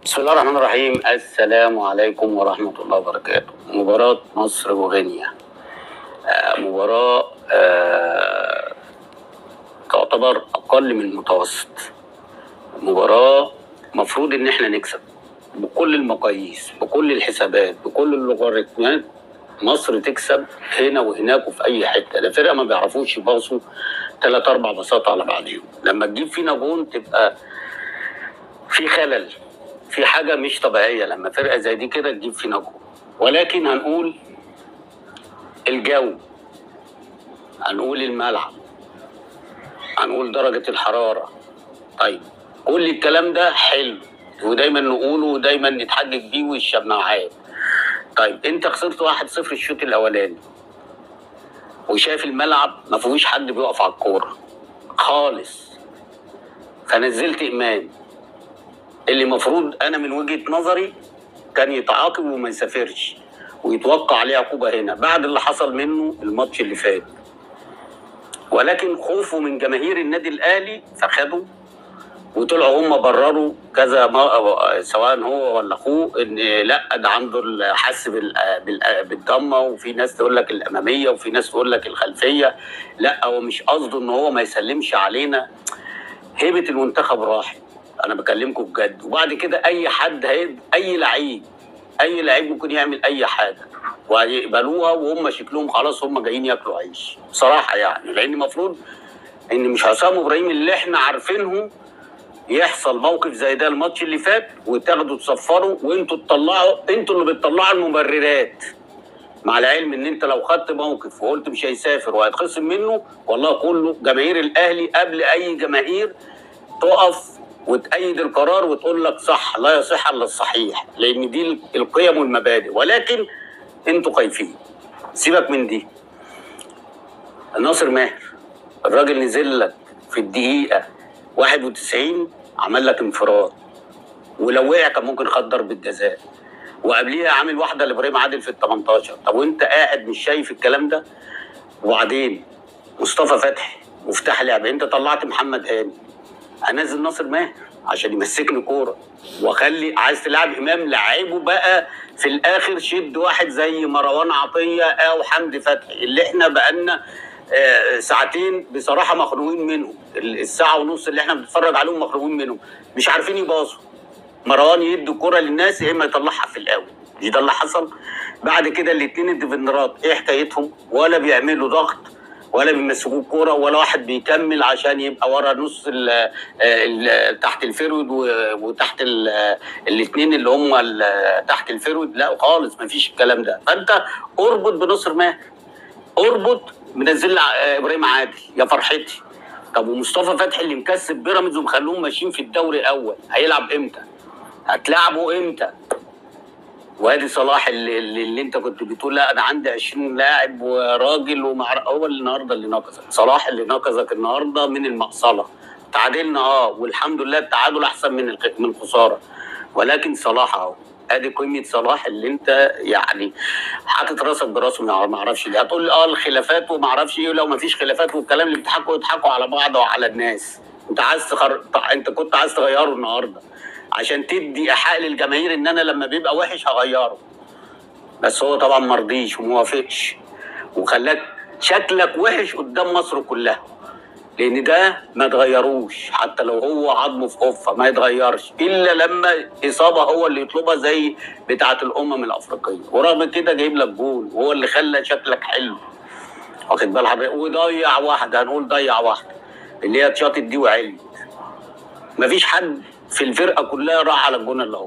بسم الله الرحمن الرحيم السلام عليكم ورحمة الله وبركاته مباراة مصر وغينيا آه، مباراة آه، تعتبر أقل من المتوسط مباراة مفروض إن إحنا نكسب بكل المقاييس بكل الحسابات بكل اللوغاريتمات مصر تكسب هنا وهناك وفي أي حتة ده فرقة ما بيعرفوش يباصوا ثلاث أربع باصات على بعضهم لما تجيب فينا جون تبقى في خلل في حاجة مش طبيعية لما فرقة زي دي كده تجيب فينا جول ولكن هنقول الجو هنقول الملعب هنقول درجة الحرارة طيب كل الكلام ده حلو ودايما نقوله ودايما نتحجج بيه والشماعات طيب انت خسرت واحد صفر الشوط الاولاني وشايف الملعب ما فيهوش حد بيقف على الكوره خالص فنزلت ايمان اللي المفروض انا من وجهه نظري كان يتعاقب وما يسافرش ويتوقع عليه عقوبه هنا بعد اللي حصل منه الماتش اللي فات ولكن خوفه من جماهير النادي الاهلي فخدوا وطلعوا هم برروا كذا ما سواء هو ولا اخوه ان لا ده عنده الحس بال- بال- بالضمه وفي ناس تقول لك الاماميه وفي ناس تقول لك الخلفيه لا هو مش قصده ان هو ما يسلمش علينا هيبه المنتخب راحت انا بكلمكم بجد وبعد كده اي حد هي اي لعيب اي لعيب ممكن يعمل اي حاجه وهيقبلوها وهم شكلهم خلاص هم جايين ياكلوا عيش بصراحه يعني لان المفروض ان مش حسام ابراهيم اللي احنا عارفينهم يحصل موقف زي ده الماتش اللي فات وتاخدوا تصفروا وانتوا تطلعوا انتوا اللي بتطلعوا المبررات مع العلم ان انت لو خدت موقف وقلت مش هيسافر وهيتخصم منه والله كله جماهير الاهلي قبل اي جماهير تقف وتأيد القرار وتقول لك صح لا يصح الا الصحيح لان دي القيم والمبادئ ولكن انتوا خايفين سيبك من دي ناصر ماهر الراجل نزل لك في الدقيقه 91 عمل لك انفراد ولو وقع كان ممكن خد ضربه جزاء وقبليها عامل واحده لابراهيم عادل في ال 18 طب وانت قاعد مش شايف الكلام ده وبعدين مصطفى فتحي مفتاح لعب انت طلعت محمد هاني انزل ناصر ماهر عشان يمسكني كوره واخلي عايز تلعب امام لعيبه بقى في الاخر شد واحد زي مروان عطيه او حمدي فتحي اللي احنا بقالنا آه، ساعتين بصراحه مخنوقين منهم ال- الساعه ونص اللي احنا بنتفرج عليهم مخنوقين منهم مش عارفين يباصوا مروان يدي الكرة للناس يا اما يطلعها في الاول مش ده اللي حصل بعد كده الاثنين الديفندرات ايه حكايتهم ولا بيعملوا ضغط ولا بيمسكوه الكوره ولا واحد بيكمل عشان يبقى ورا نص ال ال تحت الفيرود و- وتحت الاثنين اللي هم ال- تحت الفيرود لا خالص ما فيش الكلام ده فانت اربط بنصر ماهر اربط منزل لي ع- ابراهيم عادل يا فرحتي طب ومصطفى فتحي اللي مكسب بيراميدز ومخلوهم ماشيين في الدوري الاول هيلعب امتى؟ هتلعبه امتى؟ وادي صلاح اللي, اللي, اللي انت كنت بتقول لا انا عندي 20 لاعب وراجل ومع هو اللي النهارده اللي نقصك صلاح اللي نقصك النهارده من المقصله تعادلنا اه والحمد لله التعادل احسن من الخ- من الخساره ولكن صلاح اهو ادي قيمه صلاح اللي انت يعني حاطط راسك براسه ما ما اعرفش ليه هتقول لي اه الخلافات وما اعرفش ايه لو ما فيش خلافات والكلام اللي بيضحكوا يضحكوا على بعض وعلى الناس انت عايز تخر... انت كنت عايز تغيره النهارده عشان تدي ايحاء للجماهير ان انا لما بيبقى وحش هغيره بس هو طبعا مرضيش وموافقش وخلاك شكلك وحش قدام مصر كلها لان ده ما تغيروش حتى لو هو عظمه في قفه ما يتغيرش الا لما اصابه هو اللي يطلبها زي بتاعه الامم الافريقيه ورغم كده جايب لك جول وهو اللي خلى شكلك حلو واخد بال حضرتك وضيع واحده هنقول ضيع واحده اللي هي اتشاطت دي وعلت مفيش حد في الفرقه كلها راح على الجون الا هو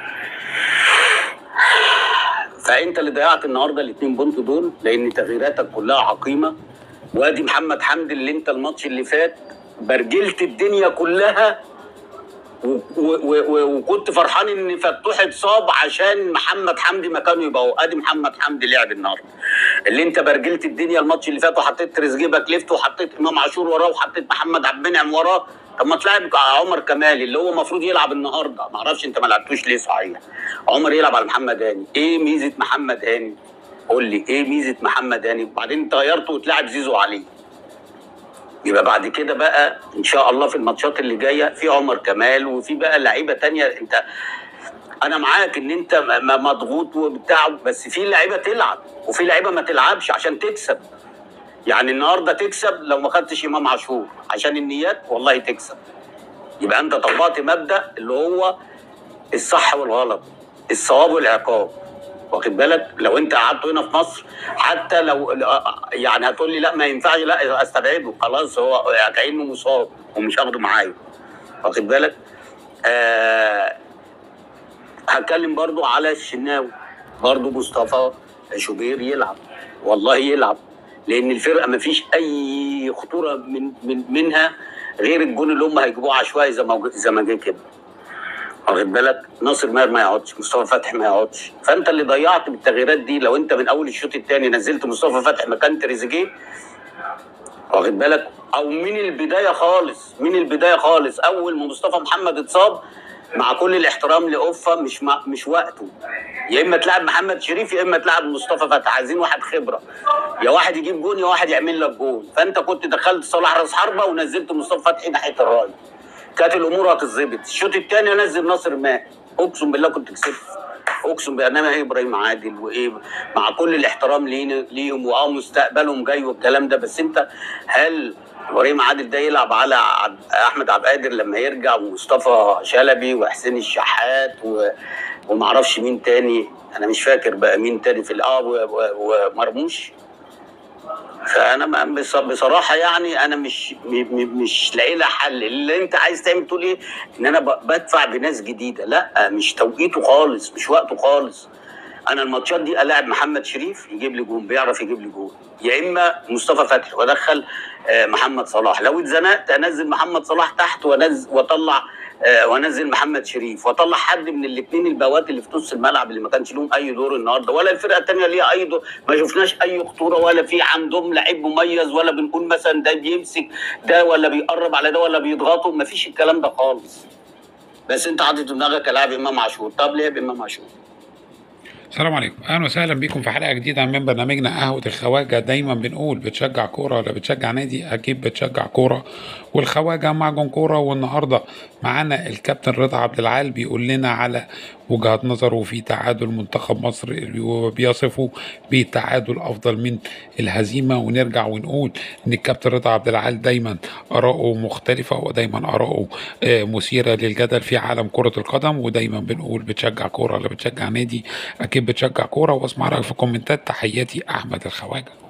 فانت اللي ضيعت النهارده الاثنين بونت دول لان تغييراتك كلها عقيمه وادي محمد حمدي اللي انت الماتش اللي فات برجلت الدنيا كلها و- و- و- و- وكنت فرحان ان فتوح اتصاب عشان محمد حمدي مكانه يبقى هو ادي محمد حمدي لعب النهارده اللي انت برجلت الدنيا الماتش اللي فات وحطيت تريزيجيه باك ليفت وحطيت امام عاشور وراه وحطيت محمد عبد المنعم وراه طب ما تلعب عمر كمال اللي هو المفروض يلعب النهارده ما اعرفش انت ما لعبتوش ليه صحيح عمر يلعب على محمد هاني ايه ميزه محمد هاني قول لي ايه ميزه محمد هاني وبعدين انت غيرته وتلعب زيزو عليه يبقى بعد كده بقى ان شاء الله في الماتشات اللي جايه في عمر كمال وفي بقى لعيبه تانية انت انا معاك ان انت م- م- مضغوط وبتاع بس في لعيبه تلعب وفي لعيبه ما تلعبش عشان تكسب يعني النهارده تكسب لو ما خدتش امام عاشور عشان النيات والله تكسب يبقى انت طبقت مبدا اللي هو الصح والغلط الصواب والعقاب واخد بالك لو انت قعدت هنا في مصر حتى لو يعني هتقول لي لا ما ينفعش لا استبعده خلاص هو كانه مصاب ومش هاخده معايا واخد بالك آه هتكلم برضو على الشناوي برضو مصطفى شوبير يلعب والله يلعب لان الفرقه ما فيش اي خطوره من, من منها غير الجون اللي هم هيجيبوه عشوائي زي ما زي ما جه كده واخد بالك ناصر ماهر ما يقعدش مصطفى فتحي ما يقعدش فانت اللي ضيعت بالتغييرات دي لو انت من اول الشوط الثاني نزلت مصطفى فتحي مكان تريزيجيه واخد بالك او من البدايه خالص من البدايه خالص اول ما مصطفى محمد اتصاب مع كل الاحترام لاوفا مش ما مش وقته يا اما تلعب محمد شريف يا اما تلعب مصطفى فتحي عايزين واحد خبره يا واحد يجيب جون يا واحد يعمل لك جون فانت كنت دخلت صلاح راس حربه ونزلت مصطفى فتحي ناحيه الراي كانت الامور هتتظبط الشوط الثاني انزل ناصر ماء اقسم بالله كنت كسبت اقسم بالله انما ايه ابراهيم عادل وايه مع كل الاحترام لينا- ليهم واه مستقبلهم جاي والكلام ده بس انت هل ابراهيم عادل ده يلعب على عب- احمد عبد القادر لما يرجع ومصطفى شلبي وحسين الشحات و... ومعرفش مين تاني انا مش فاكر بقى مين تاني في الاه و- و- ومرموش فانا ما- بص- بصراحه يعني انا مش م- م- مش لاقي لها حل اللي انت عايز تعمل تقول ايه ان انا ب- بدفع بناس جديده لا مش توقيته خالص مش وقته خالص انا الماتشات دي الاعب محمد شريف يجيب لي جون بيعرف يجيب لي جون يا اما مصطفى فتحي وادخل آه، محمد صلاح لو اتزنقت انزل محمد صلاح تحت وانزل واطلع آه، وانزل محمد شريف واطلع حد من الاثنين البوات اللي في نص الملعب اللي ما كانش لهم اي دور النهارده ولا الفرقه الثانيه ليها اي دور ما شفناش اي خطوره ولا في عندهم لعيب مميز ولا بنقول مثلا ده بيمسك ده ولا بيقرب على ده ولا بيضغطه ما فيش الكلام ده خالص بس انت حاطط في دماغك العب امام عاشور طب ليه بامام عاشور السلام عليكم اهلا وسهلا بكم في حلقه جديده من برنامجنا قهوه الخواجه دايما بنقول بتشجع كوره ولا بتشجع نادي اكيد بتشجع كوره والخواجه معجون كوره والنهارده معانا الكابتن رضا عبد العال بيقول لنا على وجهه نظره في تعادل منتخب مصر اللي هو بيصفه بالتعادل افضل من الهزيمه ونرجع ونقول ان الكابتن رضا عبد العال دايما اراءه مختلفه ودايما اراءه آه، مثيره للجدل في عالم كره القدم ودايما بنقول بتشجع كوره ولا بتشجع نادي اكيد بتشجع كوره واسمع رايك في الكومنتات تحياتي احمد الخواجه